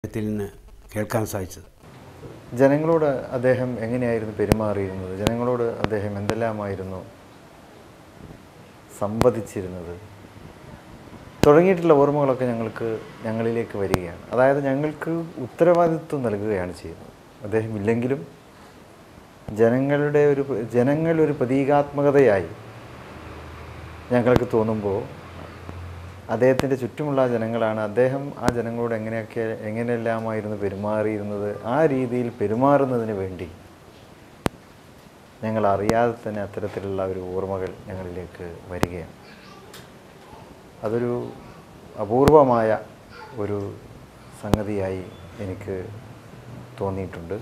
അദ്ദേഹത്തിൽ നിന്ന് കേൾക്കാൻ സാധിച്ചത് ജനങ്ങളോട് അദ്ദേഹം എങ്ങനെയായിരുന്നു പെരുമാറിയിരുന്നത് ജനങ്ങളോട് അദ്ദേഹം എന്തെല്ലാമായിരുന്നു സംവദിച്ചിരുന്നത് തുടങ്ങിയിട്ടുള്ള ഓർമ്മകളൊക്കെ ഞങ്ങൾക്ക് ഞങ്ങളിലേക്ക് വരികയാണ് അതായത് ഞങ്ങൾക്ക് ഉത്തരവാദിത്വം നൽകുകയാണ് ചെയ്യുന്നത് അദ്ദേഹം ഇല്ലെങ്കിലും ജനങ്ങളുടെ ഒരു ജനങ്ങൾ ഒരു പ്രതീകാത്മകതയായി ഞങ്ങൾക്ക് തോന്നുമ്പോൾ അദ്ദേഹത്തിൻ്റെ ചുറ്റുമുള്ള ജനങ്ങളാണ് അദ്ദേഹം ആ ജനങ്ങളോട് എങ്ങനെയൊക്കെ എങ്ങനെയെല്ലാമായിരുന്നു പെരുമാറിയിരുന്നത് ആ രീതിയിൽ പെരുമാറുന്നതിന് വേണ്ടി ഞങ്ങൾ അറിയാതെ തന്നെ അത്തരത്തിലുള്ള ഒരു ഓർമ്മകൾ ഞങ്ങളിലേക്ക് വരികയാണ് അതൊരു അപൂർവമായ ഒരു സംഗതിയായി എനിക്ക് തോന്നിയിട്ടുണ്ട്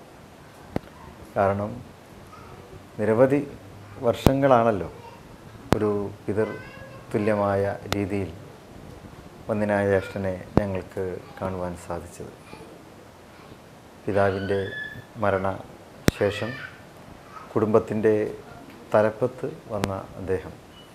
കാരണം നിരവധി വർഷങ്ങളാണല്ലോ ഒരു പിതർ തുല്യമായ രീതിയിൽ ഒന്നിനായ ജ്യേഷ്ഠനെ ഞങ്ങൾക്ക് കാണുവാൻ സാധിച്ചത് പിതാവിൻ്റെ മരണശേഷം കുടുംബത്തിൻ്റെ തലപ്പത്ത് വന്ന അദ്ദേഹം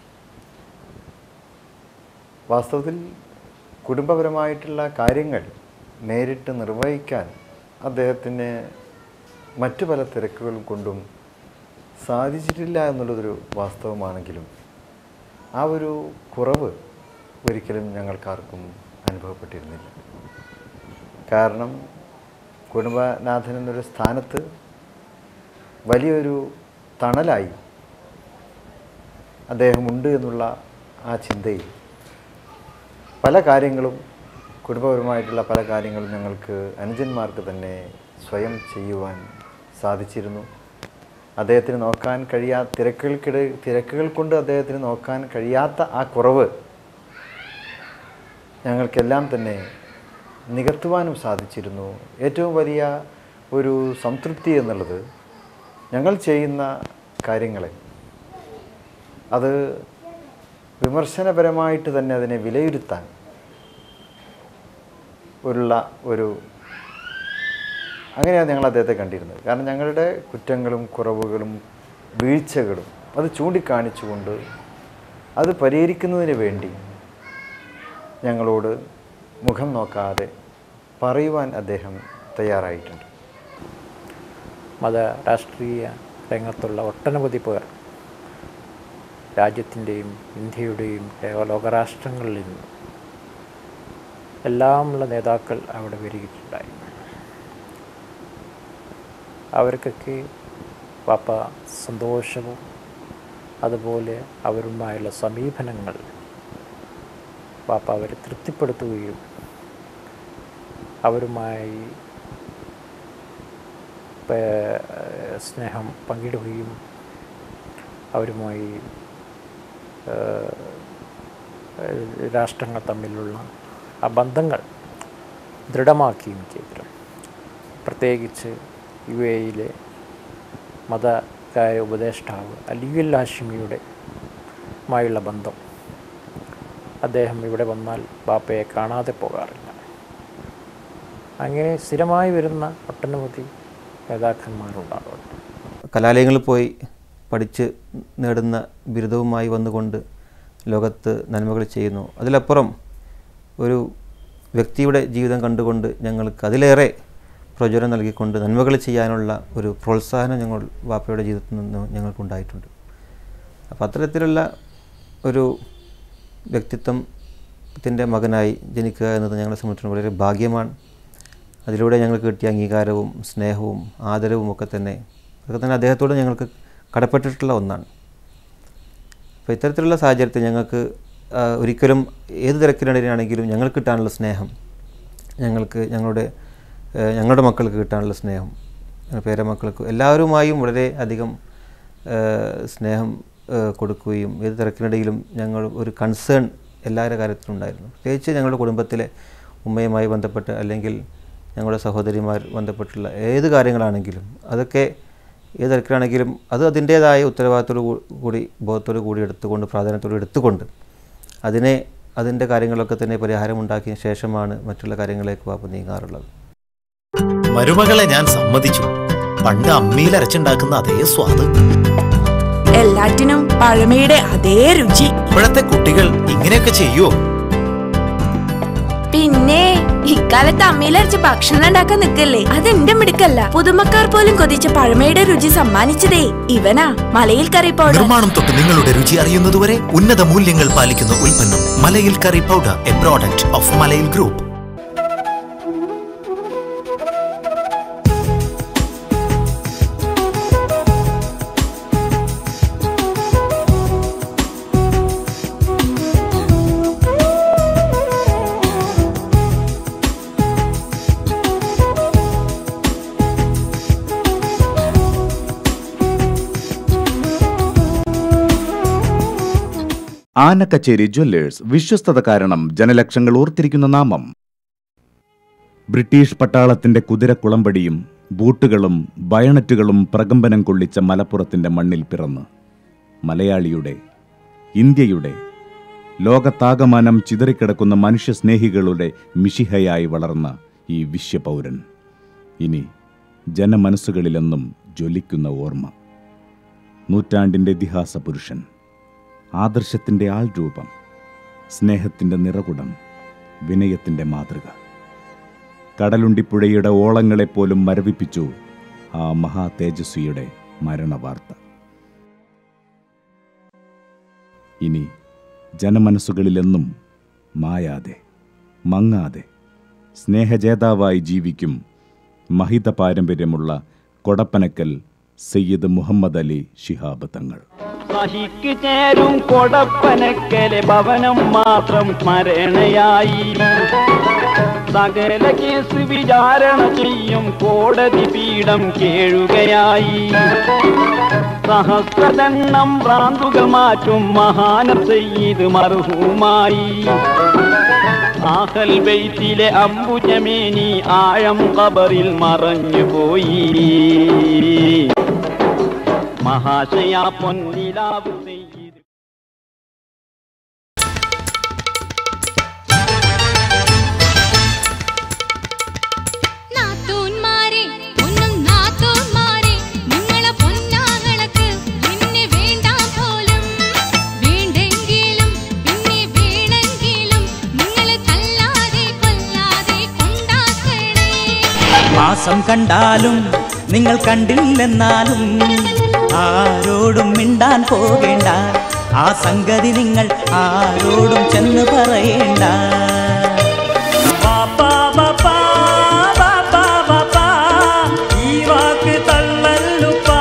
വാസ്തവത്തിൽ കുടുംബപരമായിട്ടുള്ള കാര്യങ്ങൾ നേരിട്ട് നിർവഹിക്കാൻ അദ്ദേഹത്തിന് മറ്റു പല തിരക്കുകൾ കൊണ്ടും സാധിച്ചിട്ടില്ല എന്നുള്ളതൊരു വാസ്തവമാണെങ്കിലും ആ ഒരു കുറവ് ഒരിക്കലും ഞങ്ങൾക്കാർക്കും അനുഭവപ്പെട്ടിരുന്നില്ല കാരണം കുടുംബനാഥൻ എന്നൊരു സ്ഥാനത്ത് വലിയൊരു തണലായി അദ്ദേഹമുണ്ട് എന്നുള്ള ആ ചിന്തയിൽ പല കാര്യങ്ങളും കുടുംബപരമായിട്ടുള്ള പല കാര്യങ്ങളും ഞങ്ങൾക്ക് അനുജന്മാർക്ക് തന്നെ സ്വയം ചെയ്യുവാൻ സാധിച്ചിരുന്നു അദ്ദേഹത്തിന് നോക്കാൻ കഴിയാ തിരക്കുകൾക്കിട തിരക്കുകൾ കൊണ്ട് അദ്ദേഹത്തിന് നോക്കാൻ കഴിയാത്ത ആ കുറവ് ഞങ്ങൾക്കെല്ലാം തന്നെ നികത്തുവാനും സാധിച്ചിരുന്നു ഏറ്റവും വലിയ ഒരു സംതൃപ്തി എന്നുള്ളത് ഞങ്ങൾ ചെയ്യുന്ന കാര്യങ്ങളെ അത് വിമർശനപരമായിട്ട് തന്നെ അതിനെ വിലയിരുത്താൻ ഉള്ള ഒരു അങ്ങനെയാണ് ഞങ്ങൾ അദ്ദേഹത്തെ കണ്ടിരുന്നത് കാരണം ഞങ്ങളുടെ കുറ്റങ്ങളും കുറവുകളും വീഴ്ചകളും അത് ചൂണ്ടിക്കാണിച്ചുകൊണ്ട് അത് പരിഹരിക്കുന്നതിന് വേണ്ടി ഞങ്ങളോട് മുഖം നോക്കാതെ പറയുവാൻ അദ്ദേഹം തയ്യാറായിട്ടുണ്ട് മത രാഷ്ട്രീയ രംഗത്തുള്ള ഒട്ടനവധി പേർ രാജ്യത്തിൻ്റെയും ഇന്ത്യയുടെയും ലോകരാഷ്ട്രങ്ങളിൽ നിന്നും എല്ലാമുള്ള നേതാക്കൾ അവിടെ വരികയുണ്ടായി അവർക്കൊക്കെ പാപ്പ സന്തോഷവും അതുപോലെ അവരുമായുള്ള സമീപനങ്ങൾ പാപ്പ അവരെ തൃപ്തിപ്പെടുത്തുകയും അവരുമായി പ- സ്നേഹം പങ്കിടുകയും അവരുമായി ഏഹ്, രാഷ്ട്രങ്ങൾ തമ്മിലുള്ള ആ ബന്ധങ്ങൾ ദൃഢമാക്കുകയും ചെയ്തിരുന്നു പ്രത്യേകിച്ച് യു എയിലെ മതകാര്യ ഉപദേഷ്ടാവ് അലിയുൽ ഹാഷിമിയുടെ മായുള്ള ബന്ധം അദ്ദേഹം ഇവിടെ വന്നാൽ ബാപ്പയെ കാണാതെ പോകാറില്ല അങ്ങനെ സ്ഥിരമായി വരുന്ന ഒട്ടനവധി നേതാക്കന്മാരുണ്ടാകും കലാലയങ്ങളിൽ പോയി പഠിച്ച് നേടുന്ന ബിരുദവുമായി വന്നുകൊണ്ട് ലോകത്ത് നന്മകൾ ചെയ്യുന്നു അതിലപ്പുറം ഒരു വ്യക്തിയുടെ ജീവിതം കണ്ടുകൊണ്ട് ഞങ്ങൾക്ക് അതിലേറെ പ്രചോദനം നൽകിക്കൊണ്ട് നന്മകൾ ചെയ്യാനുള്ള ഒരു പ്രോത്സാഹനം ഞങ്ങൾ വാപ്പയുടെ ജീവിതത്തിൽ നിന്ന് ഞങ്ങൾക്കുണ്ടായിട്ടുണ്ട് അപ്പോൾ അത്തരത്തിലുള്ള ഒരു വ്യക്തിത്വത്തിൻ്റെ മകനായി ജനിക്കുക എന്നത് ഞങ്ങളെ സംബന്ധിച്ചിടത്തോളം വളരെ ഭാഗ്യമാണ് അതിലൂടെ ഞങ്ങൾക്ക് കിട്ടിയ അംഗീകാരവും സ്നേഹവും ആദരവും ഒക്കെ തന്നെ അതൊക്കെ തന്നെ അദ്ദേഹത്തോട് ഞങ്ങൾക്ക് കടപ്പെട്ടിട്ടുള്ള ഒന്നാണ് അപ്പോൾ ഇത്തരത്തിലുള്ള സാഹചര്യത്തിൽ ഞങ്ങൾക്ക് ആ, ഒരിക്കലും ഏത് തിരക്കിനിടയിലാണെങ്കിലും ഞങ്ങൾക്ക് കിട്ടാനുള്ള സ്നേഹം ഞങ്ങൾക്ക് ഞങ്ങളുടെ ഏ, ഞങ്ങളുടെ മക്കൾക്ക് കിട്ടാനുള്ള സ്നേഹം ഞങ്ങളുടെ പേരമക്കൾക്ക് എല്ലാവരുമായും വളരെ അധികം ഏ, സ്നേഹം ഏ, കൊടുക്കുകയും ഏത് തിരക്കിനിടയിലും ഞങ്ങൾ ഒരു കൺസേൺ എല്ലാവരുടെ കാര്യത്തിലും ഉണ്ടായിരുന്നു പ്രത്യേകിച്ച് ഞങ്ങളുടെ കുടുംബത്തിലെ ഉമ്മയുമായി ബന്ധപ്പെട്ട് അല്ലെങ്കിൽ ഞങ്ങളുടെ സഹോദരിമാർ ബന്ധപ്പെട്ടുള്ള ഏത് കാര്യങ്ങളാണെങ്കിലും അതൊക്കെ ഏത് തിരക്കിലാണെങ്കിലും അത് അതിൻ്റേതായ ഉത്തരവാദിത്തോടു കൂ- കൂടി ബോധത്തോടു കൂടി എടുത്തുകൊണ്ട് പ്രാധാന്യത്തോടെ എടുത്തുകൊണ്ട് അതിനെ അതിൻ്റെ കാര്യങ്ങളൊക്കെ തന്നെ പരിഹാരമുണ്ടാക്കിയ ശേഷമാണ് മറ്റുള്ള കാര്യങ്ങളിലേക്ക് വാപ്പ നീങ്ങാറുള്ളത് മരുമകളെ ഞാൻ സമ്മതിച്ചു പണ്ട് അമ്മിയിൽ അരച്ചുണ്ടാക്കുന്ന അതേ സ്വാദ് എല്ലാറ്റിനും പഴമയുടെ അതേ രുചി ഇപ്പോഴത്തെ കുട്ടികൾ ഇങ്ങനെയൊക്കെ ചെയ്യുവോ പിന്നെ ഇക്കാലത്ത് അമ്മയിലരച്ച് ഭക്ഷണം ഉണ്ടാക്കാൻ നിൽക്കല്ലേ അത് എന്റെ മിടുക്കല്ല പുതുമക്കാർ പോലും കൊതിച്ച പഴമയുടെ രുചി സമ്മാനിച്ചതേ ഇവനാ മലയിൽ കറി പൗഡർ നിർമ്മാണം തൊട്ട് നിങ്ങളുടെ രുചി അറിയുന്നതുവരെ ഉന്നത മൂല്യങ്ങൾ പാലിക്കുന്ന ഉൽപ്പന്നം Malayil curry powder a product of Malayil group Anakkachery jewellers വിശ്വസ്തത കാരണം ജനലക്ഷങ്ങൾ ഓർത്തിരിക്കുന്ന നാമം ബ്രിട്ടീഷ് പട്ടാളത്തിന്റെ കുതിരക്കുളമ്പടിയും ബൂട്ടുകളും ബയണറ്റുകളും പ്രകമ്പനം കൊള്ളിച്ച മലപ്പുറത്തിന്റെ മണ്ണിൽ പിറന്ന് മലയാളിയുടെ ഇന്ത്യയുടെ ലോകത്താകമാനം ചിതറിക്കിടക്കുന്ന മനുഷ്യസ്നേഹികളുടെ മിഷിഹയായി വളർന്ന ഈ വിശ്വപൗരൻ ഇനി ജനമനസ്സുകളിലെന്നും ജ്വലിക്കുന്ന ഓർമ്മ നൂറ്റാണ്ടിന്റെ ഇതിഹാസ പുരുഷൻ ആദർശത്തിൻ്റെ ആൾരൂപം സ്നേഹത്തിൻ്റെ നിറകുടം വിനയത്തിൻ്റെ മാതൃക കടലുണ്ടിപ്പുഴയുടെ ഓളങ്ങളെപ്പോലും മരവിപ്പിച്ചു ആ മഹാ തേജസ്വിയുടെ മരണവാർത്ത ഇനി ജനമനസ്സുകളിലെന്നും മായാതെ മങ്ങാതെ സ്നേഹജേതാവായി ജീവിക്കും മഹിത പാരമ്പര്യമുള്ള കൊടപ്പനക്കൽ സയ്യിദ് മുഹമ്മദ് അലി ശിഹാബ് തങ്ങൾ സഹിക്ക് ചേരും കൊടപ്പനക്കലെ ഭവനം മാത്രം സ്മരണയായി സകല കേസ് വിചാരണ ചെയ്യും കോടതി പീഠം കേഴുകയായി സഹസ്രദണ്ണം ഭ്രാന്തുകൾ മാറ്റും മഹാനം ചെയ്ത് മർഹൂമായി ആഹൽ ബൈത്തിലെ അംബുജമേനി ആഴം കബറിൽ മറഞ്ഞുപോയി മഹാശയ പൊന്നിലാവ് ചെയ്ത് നാത്തൂന്മാരെ പൊന്നും നാത്തൂന്മാരെ നിങ്ങളെ പൊന്നാങ്ങളക്ക് എന്നെ വേണ്ടാം പോലും വേണ്ടെങ്കിലും പിന്നെ വേണമെങ്കിലും നിങ്ങളെ തല്ലാതെ കൊല്ലാതെ കൊണ്ടാക്കണേ മാസം കണ്ടാലും നിങ്ങൾ കണ്ടില്ലെന്നാലും ആരോടും മിണ്ടാൻ പോകേണ്ട ആ സംഗതി നിങ്ങൾ ആരോടും ചെന്ന് പറയേണ്ട ബാപ്പാ, ബാപ്പാ, ബാപ്പാ, ബാപ്പാ, ഈ വാക്ക് തള്ളല്ലുപ്പാ.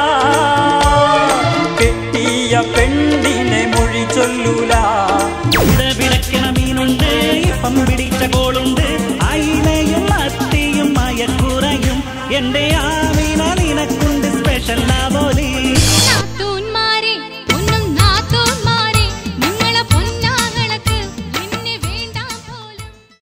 കെട്ടിയ പെണ്ണിനെ മൊഴി ചൊല്ലൂല ഇവിടെ വിളക്കണ മീനുണ്ട് ഇപ്പം പിടിച്ച കോളുണ്ട് അയിലയും മത്തിയും മയക്കുറയും എന്റെ ആമീന നിനക്ക്